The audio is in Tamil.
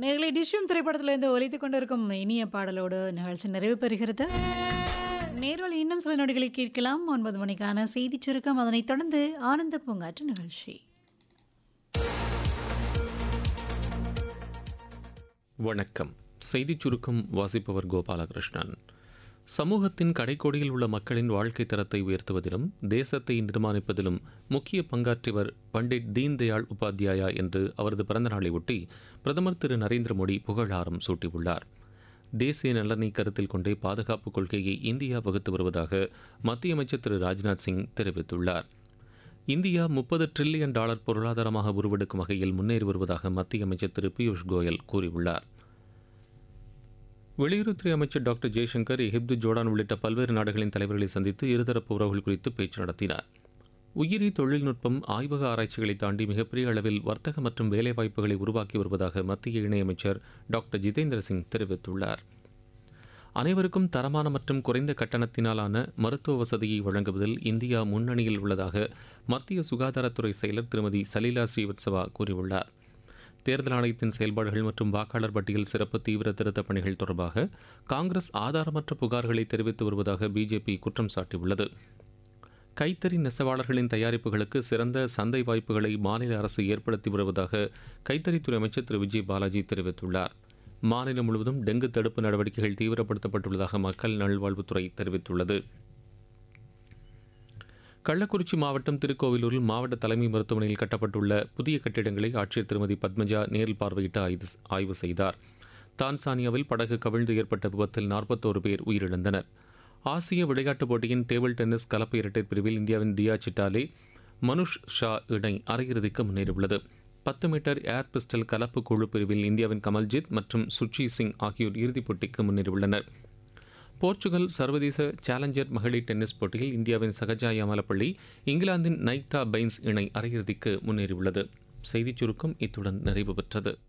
நேர்களை டிஷ்யூம் திரைப்படத்திலிருந்து ஒலித்துக் கொண்டிருக்கும் இனிய பாடலோடு நிகழ்ச்சி நிறைவு பெறுகிறது நேர்வழி இன்னும் சில நொடிகளை கேட்கலாம் ஒன்பது மணிக்கான செய்திச் சுருக்கம் அதனைத் தொடர்ந்து ஆனந்த பூங்காற்று நிகழ்ச்சி வணக்கம் செய்திச் சுருக்கம் வாசிப்பவர் கோபாலகிருஷ்ணன் சமூகத்தின் கடைக்கோடியில் உள்ள மக்களின் வாழ்க்கை தரத்தை உயர்த்துவதிலும் தேசத்தை நிர்மாணிப்பதிலும் முக்கிய பங்காற்றியவர் பண்டிட் தீன்தயாள் உபாத்யாயா என்று அவரது பிறந்த நாளை ஒட்டி பிரதமர் திரு நரேந்திர மோடி புகழாரம் சூட்டியுள்ளார் தேசிய நலனை கருத்தில் கொண்டே பாதுகாப்பு கொள்கையை இந்தியா வகுத்து வருவதாக மத்திய அமைச்சர் திரு ராஜ்நாத் சிங் தெரிவித்துள்ளார் இந்தியா முப்பது டிரில்லியன் டாலர் பொருளாதாரமாக உருவெடுக்கும் வகையில் முன்னேறி வருவதாக மத்திய அமைச்சர் திரு பியூஷ் கோயல் கூறியுள்ளார் வெளியுறவுத்துறை அமைச்சர் டாக்டர் ஜெய்சங்கர் எகிப்து ஜோர்டான் உள்ளிட்ட பல்வேறு நாடுகளின் தலைவர்களை சந்தித்து இருதரப்பு உறவுகள் குறித்து பேச்சு நடத்தினார் உயிரி தொழில்நுட்பம் ஆய்வக ஆராய்ச்சிகளை தாண்டி மிகப்பெரிய அளவில் வர்த்தக மற்றும் வேலைவாய்ப்புகளை உருவாக்கி வருவதாக மத்திய இணையமைச்சர் டாக்டர் ஜிதேந்திர சிங் தெரிவித்துள்ளார் அனைவருக்கும் தரமான மற்றும் குறைந்த கட்டணத்தினாலான மருத்துவ வசதியை வழங்குவதில் இந்தியா முன்னணியில் உள்ளதாக மத்திய சுகாதாரத்துறை செயலர் திருமதி சலீலா ஸ்ரீவத்சவா கூறியுள்ளார் தேர்தல் ஆணையத்தின் செயல்பாடுகள் மற்றும் வாக்காளர் பட்டியல் சிறப்பு தீவிர திருத்தப் பணிகள் தொடர்பாக காங்கிரஸ் ஆதாரமற்ற புகார்களை தெரிவித்து வருவதாக பிஜேபி குற்றம் சாட்டியுள்ளது கைத்தறி நெசவாளர்களின் தயாரிப்புகளுக்கு சிறந்த சந்தை வாய்ப்புகளை மாநில அரசு ஏற்படுத்தி வருவதாக கைத்தறித்துறை அமைச்சர் திரு விஜய் பாலாஜி தெரிவித்துள்ளார் மாநிலம் முழுவதும் டெங்கு தடுப்பு நடவடிக்கைகள் தீவிரப்படுத்தப்பட்டுள்ளதாக மக்கள் நல்வாழ்வுத்துறை தெரிவித்துள்ளது கள்ளக்குறிச்சி மாவட்டம் திருக்கோவிலூரில் மாவட்ட தலைமை மருத்துவமனையில் கட்டப்பட்டுள்ள புதிய கட்டிடங்களை ஆட்சியர் திருமதி பத்மஜா நேரில் பார்வையிட்டு ஆய்வு ஆய்வு செய்தார் தான்சானியாவில் படகு கவிழ்ந்து ஏற்பட்ட விபத்தில் நாற்பத்தோரு பேர் உயிரிழந்தனர் ஆசிய விளையாட்டுப் போட்டியின் டேபிள் டென்னிஸ் கலப்பு இரட்டையர் பிரிவில் இந்தியாவின் தியா சிட்டாலே மனுஷ் ஷா இணை அரையிறுதிக்கு முன்னேறியுள்ளது பத்து மீட்டர் ஏர் பிஸ்டல் கலப்பு குழு பிரிவில் இந்தியாவின் கமல்ஜித் மற்றும் சுச்சி சிங் ஆகியோர் இறுதிப் போட்டிக்கு முன்னேறியுள்ளனர் போர்ச்சுகல் சர்வதேச சேலஞ்சர் மகளிர் டென்னிஸ் போட்டியில் இந்தியாவின் சகஜா யாமலப்பள்ளி இங்கிலாந்தின் நைக்தா பைன்ஸ் இணை அரையிறுதிக்கு முன்னேறியுள்ளது செய்திச் சுருக்கம் இத்துடன் நிறைவு பெற்றது